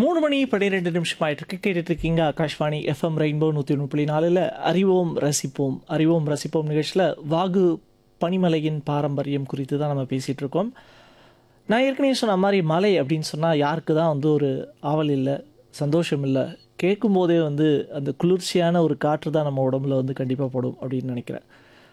மூணு மணி பன்னிரெண்டு நிமிஷம் ஆயிட்டு கேட்டுட்டு இருக்கீங்க ஆகாஷ்வாணி எஃப்எம் ரெயின்போ நூற்றி ஒன்று புள்ளி நாலில் அறிவோம் ரசிப்போம் அறிவோம் ரசிப்போம் நிகழ்ச்சியில் வாகு பனிமலையின் பாரம்பரியம் குறித்து தான் நம்ம பேசிகிட்டு இருக்கோம் நான் ஏற்கனவே சொன்ன மாதிரி மலை அப்படின்னு சொன்னால் யாருக்கு தான் வந்து ஒரு ஆவல் இல்லை சந்தோஷம் இல்லை கேட்கும்போதே வந்து அந்த குளிர்ச்சியான ஒரு காற்று தான் நம்ம உடம்புல வந்து கண்டிப்பாக படும் அப்படின்னு நினைக்கிறேன்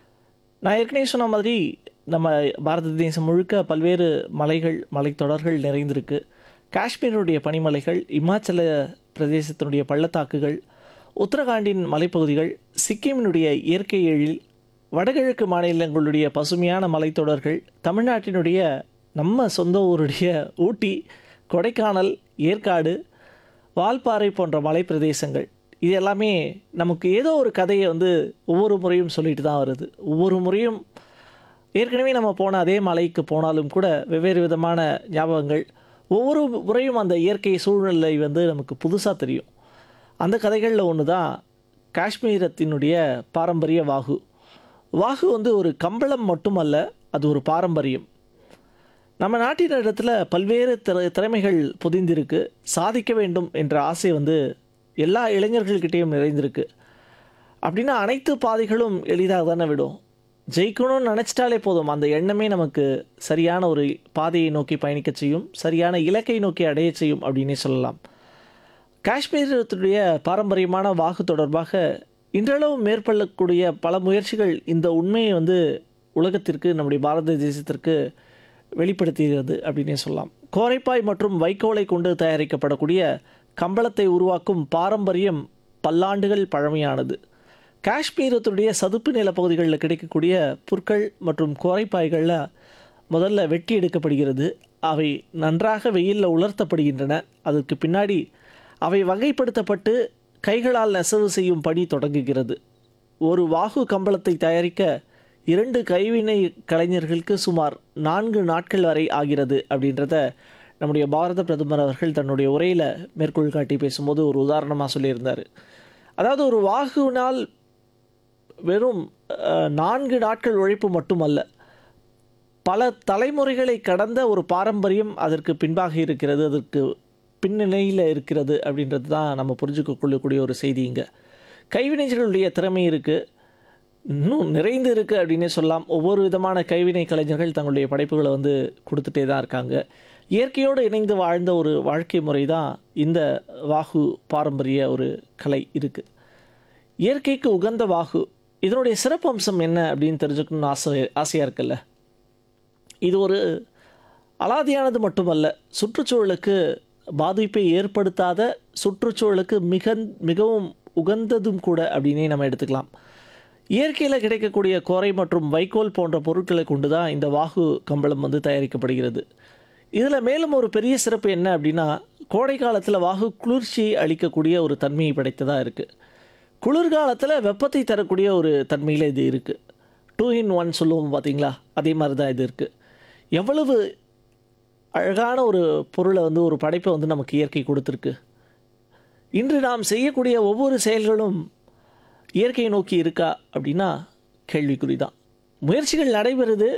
நான் ஏற்கனவே சொன்ன மாதிரி நம்ம பாரத தேசம் முழுக்க பல்வேறு மலைகள் மலைத்தொடர்கள் நிறைந்திருக்கு காஷ்மீருடைய பனிமலைகள் இமாச்சல பிரதேசத்தினுடைய பள்ளத்தாக்குகள் உத்தரகாண்டின் மலைப்பகுதிகள் சிக்கிமினுடைய இயற்கை எழில் வடகிழக்கு மாநிலங்களுடைய பசுமையான மலைத்தொடர்கள் தமிழ்நாட்டினுடைய நம்ம சொந்த ஊருடைய ஊட்டி கொடைக்கானல் ஏற்காடு வால்பாறை போன்ற மலை பிரதேசங்கள் இது எல்லாமே நமக்கு ஏதோ ஒரு கதையை வந்து ஒவ்வொரு முறையும் சொல்லிட்டு தான் வருது ஒவ்வொரு முறையும் ஏற்கனவே நம்ம போன அதே மலைக்கு போனாலும் கூட வெவ்வேறு விதமான ஞாபகங்கள் ஒவ்வொரு முறையும் அந்த இயற்கை சூழ்நிலை வந்து நமக்கு புதுசாக தெரியும் அந்த கதைகளில் ஒன்று தான் காஷ்மீரத்தினுடைய பாரம்பரிய வாகு வாகு வந்து ஒரு கம்பளம் மட்டுமல்ல அது ஒரு பாரம்பரியம் நம்ம நாட்டின் இடத்துல பல்வேறு திற திறமைகள் பொதிந்திருக்கு சாதிக்க வேண்டும் என்ற ஆசை வந்து எல்லா இளைஞர்கள்கிட்டேயும் நிறைந்திருக்கு அப்படின்னா அனைத்து பாதைகளும் எளிதாக தானே விடும் ஜெயிக்கணும்னு நினச்சிட்டாலே போதும் அந்த எண்ணமே நமக்கு சரியான ஒரு பாதையை நோக்கி பயணிக்க செய்யும் சரியான இலக்கை நோக்கி அடைய செய்யும் அப்படின்னே சொல்லலாம் காஷ்மீரத்துடைய பாரம்பரியமான வாக்கு தொடர்பாக இன்றளவு மேற்கொள்ளக்கூடிய பல முயற்சிகள் இந்த உண்மையை வந்து உலகத்திற்கு நம்முடைய பாரத தேசத்திற்கு வெளிப்படுத்துகிறது அப்படின்னே சொல்லலாம் கோரைப்பாய் மற்றும் வைக்கோலை கொண்டு தயாரிக்கப்படக்கூடிய கம்பளத்தை உருவாக்கும் பாரம்பரியம் பல்லாண்டுகள் பழமையானது காஷ்மீரத்துடைய சதுப்பு நிலப்பகுதிகளில் கிடைக்கக்கூடிய புற்கள் மற்றும் கோரைப்பாய்களில் முதல்ல வெட்டி எடுக்கப்படுகிறது அவை நன்றாக வெயிலில் உலர்த்தப்படுகின்றன அதற்கு பின்னாடி அவை வகைப்படுத்தப்பட்டு கைகளால் நெசவு செய்யும் பணி தொடங்குகிறது ஒரு வாகு கம்பளத்தை தயாரிக்க இரண்டு கைவினை கலைஞர்களுக்கு சுமார் நான்கு நாட்கள் வரை ஆகிறது அப்படின்றத நம்முடைய பாரத பிரதமர் அவர்கள் தன்னுடைய உரையில் மேற்கோள் காட்டி பேசும்போது ஒரு உதாரணமாக சொல்லியிருந்தார் அதாவது ஒரு வாகுனால் வெறும் அஹ், நான்கு நாட்கள் உழைப்பு மட்டுமல்ல பல தலைமுறைகளை கடந்த ஒரு பாரம்பரியம் அதற்கு பின்பாக இருக்கிறது அதற்கு பின்னணியில் இருக்கிறது அப்படின்றது தான் நம்ம புரிஞ்சுக்க கொள்ளக்கூடிய ஒரு செய்தி இங்கே கைவினைஞர்களுடைய திறமை இருக்குது இன்னும் நிறைந்து இருக்குது அப்படின்னே சொல்லலாம் ஒவ்வொரு விதமான கைவினை கலைஞர்கள் தங்களுடைய படைப்புகளை வந்து கொடுத்துட்டே தான் இருக்காங்க இயற்கையோடு இணைந்து வாழ்ந்த ஒரு வாழ்க்கை முறை தான் இந்த வாகு பாரம்பரிய ஒரு கலை இருக்குது இயற்கைக்கு உகந்த வாகு இதனுடைய சிறப்பு அம்சம் என்ன அப்படின்னு தெரிஞ்சுக்கணும்னு ஆசை ஆசையாக இருக்குல்ல இது ஒரு அலாதியானது மட்டுமல்ல சுற்றுச்சூழலுக்கு பாதிப்பை ஏற்படுத்தாத சுற்றுச்சூழலுக்கு மிக மிகவும் உகந்ததும் கூட அப்படின்னே நம்ம எடுத்துக்கலாம் இயற்கையில் கிடைக்கக்கூடிய கோரை மற்றும் வைக்கோல் போன்ற பொருட்களை கொண்டு தான் இந்த வாகு கம்பளம் வந்து தயாரிக்கப்படுகிறது இதில் மேலும் ஒரு பெரிய சிறப்பு என்ன அப்படின்னா கோடை காலத்தில் வாகு குளிர்ச்சி அளிக்கக்கூடிய ஒரு தன்மையை படைத்ததாக இருக்குது குளிர்காலத்தில் வெப்பத்தை தரக்கூடிய ஒரு தன்மையில் இது இருக்குது டூ இன் ஒன் சொல்லுவோம் பார்த்தீங்களா அதே மாதிரி தான் இது இருக்குது எவ்வளவு அழகான ஒரு பொருளை வந்து ஒரு படைப்பை வந்து நமக்கு இயற்கை கொடுத்துருக்கு இன்று நாம் செய்யக்கூடிய ஒவ்வொரு செயல்களும் இயற்கையை நோக்கி இருக்கா அப்படின்னா கேள்விக்குறி தான் முயற்சிகள் நடைபெறுது